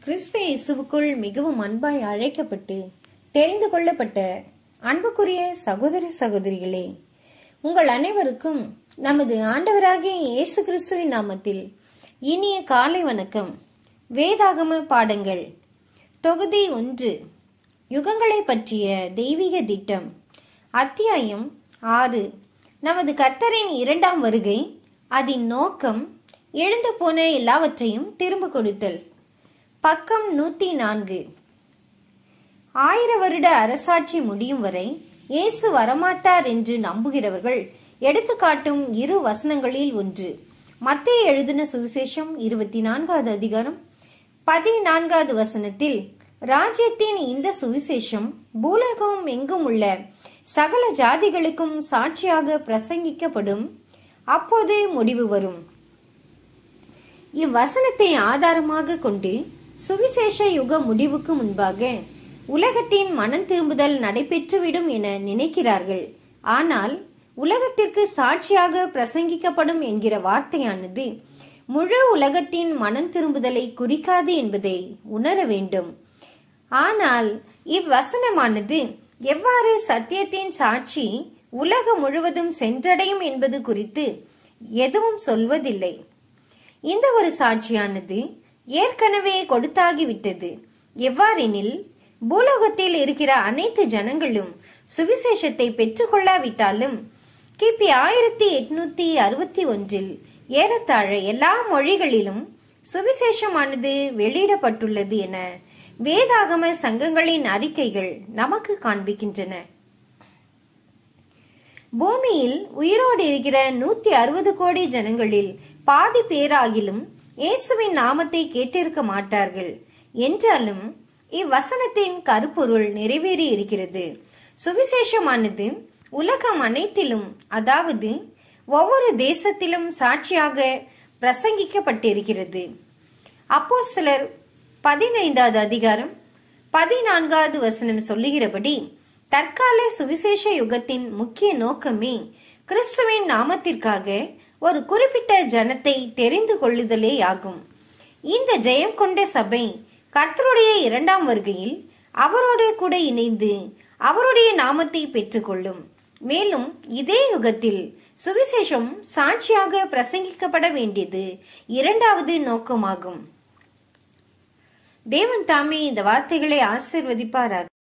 கிறிஸ்து இயேசுவுக்குள் மிகவும் அன்பாய் அழைக்கப்பட்டு தெரிந்து கொள்ளப்பட்ட அன்புக்குரிய சகோதர சகோதரிகளே உங்கள் அனைவருக்கும் நமது ஆண்டவராகிய இயேசு கிறிஸ்துவின் நாமத்தில் இனிய காலை வணக்கம் வேதாகம பாடங்கள் தொகுதி ஒன்று யுகங்களை பற்றிய தெய்வீக திட்டம் அத்தியாயம் ஆறு நமது கர்த்தரின் இரண்டாம் வருகை அதன் நோக்கம் எழுந்து போன எல்லாவற்றையும் திரும்ப கொடுத்தல் பக்கம் நூத்தி நான்கு ஆயிர வருட அரசாட்சி முடியும் வரை இயேசு வரமாட்டார் என்று நம்புகிறவர்கள் எடுத்துக்காட்டும் இரு வசனங்களில் ஒன்று மத்திய எழுதின சுவிசேஷம் இருபத்தி நான்காவது அதிகாரம் பதினான்காவது வசனத்தில் ராஜ்யத்தின் இந்த சுவிசேஷம் பூலகம் எங்கும் உள்ள சகல ஜாதிகளுக்கும் சாட்சியாக பிரசங்கிக்கப்படும் அப்போது முடிவு வரும் இவ்வசனத்தை ஆதாரமாக கொண்டு சுவிசேஷ யுக முடிவுக்கு முன்பாக உலகத்தின் மனம் திரும்புதல் நடைபெற்றுவிடும் என நினைக்கிறார்கள் ஆனால் உலகத்திற்கு சாட்சியாக பிரசங்கிக்கப்படும் என்கிற வார்த்தையானது முழு உலகத்தின் மனம் திரும்புதலை குறிக்காது என்பதை உணர வேண்டும் ஆனால் இவ்வசனமானது எவ்வாறு சத்தியத்தின் சாட்சி உலகம் முழுவதும் சென்றடையும் என்பது குறித்து எதுவும் சொல்வதில்லை இந்த ஒரு சாட்சியானது ஏற்கனவே கொடுத்தாகிவிட்டது எவ்வாறெனில் பூலோகத்தில் இருக்கிற அனைத்து ஜனங்களும் சுவிசேஷத்தை பெற்றுக்கொள்ளாவிட்டாலும் கிபி ஆயிரத்தி எட்நூத்தி அறுபத்தி ஒன்றில் ஏறத்தாழ எல்லா மொழிகளிலும் சுவிசேஷமானது வெளியிடப்பட்டுள்ளது என வேதாகம சங்கங்களின் அறிக்கைகள் நமக்கு காண்பிக்கின்றன பூமியில் உயிரோடு இருக்கிற நூத்தி அறுபது கோடி ஜனங்களில் பாதி பேராகிலும் இயேசுவின் நாமத்தை கேட்டிருக்க மாட்டார்கள் என்றாலும் இவ்வசனத்தின் கருப்பொருள் நிறைவேறி இருக்கிறது சுவிசேஷமானது உலகம் அனைத்திலும் அதாவது ஒவ்வொரு தேசத்திலும் சாட்சியாக பிரசங்கிக்கப்பட்டிருக்கிறது அப்போ சிலர் பதினைந்தாவது அதிகாரம் பதினான்காவது வசனம் சொல்லுகிறபடி தற்கால சுவிசேஷ யுகத்தின் முக்கிய நோக்கமே கிறிஸ்துவின் நாமத்திற்காக ஒரு குறிப்பிட்ட ஜனத்தை தெரிந்து கொள்ளுதலே ஆகும் இந்த ஜெயம் கொண்ட சபை கர்த்தருடைய இரண்டாம் வருகையில் அவரோடு கூட இணைந்து அவருடைய நாமத்தை பெற்றுக்கொள்ளும் மேலும் இதே யுகத்தில் சுவிசேஷம் சாட்சியாக பிரசங்கிக்கப்பட வேண்டியது இரண்டாவது நோக்கமாகும் தேவன் தாமே இந்த வார்த்தைகளை ஆசிர்வதிப்பாராக